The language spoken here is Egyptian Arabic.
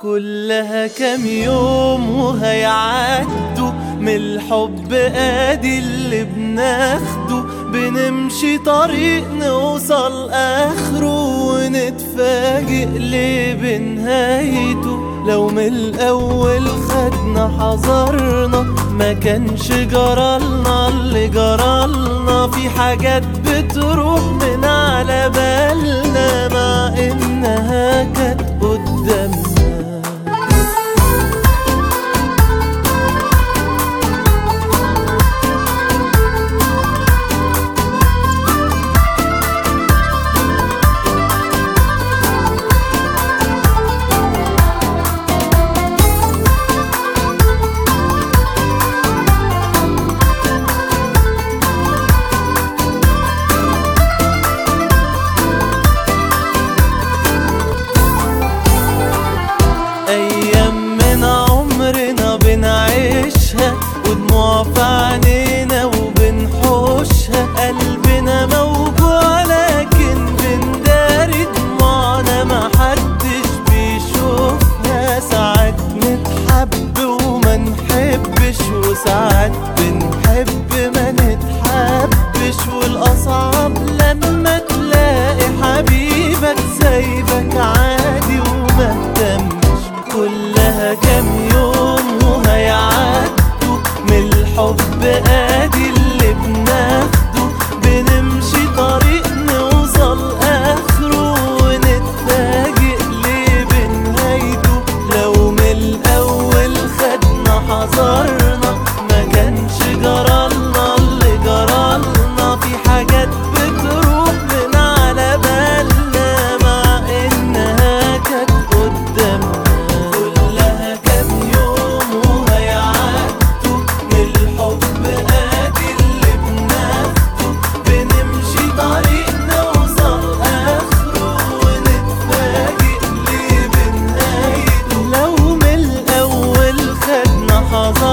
كلها كام يوم وهيعدوا من الحب ادي اللي بناخده بنمشي طريق نوصل اخره ونتفاجئ ليه بنهايته لو من الاول خدنا حذرنا ما كانش جرالنا اللي جرالنا في حاجات بتروح من على بالنا مع انها كانت قدامنا أيام من عمرنا بنعيشها ودموع في عينينا وبنحوشها قلبنا موجوع لكن بنداري دموعنا محدش بيشوفها ساعات نتحب وما نحبش وساعات بنحب ما نتحبش والأصعب لما تلاقي حبيبك سايبك عادي وما اهتمش كلها كام يوم وهيعدوا من الحب ادي اللي بناخده بنمشي طريق نوصل اخره ونتفاجئ ليه بنهايته لو من الاول خدنا حذرنا ما كانش جرالنا اللي جرالنا في حاجات بتروح من على بالنا مع انها كانت قدامنا كلها كام يوم وهيعدوا من الحب ادي اللي بناخده بنمشي طريق نوصل اخره ونتفاجئ ليه بنهايته لو من الاول خدنا حذر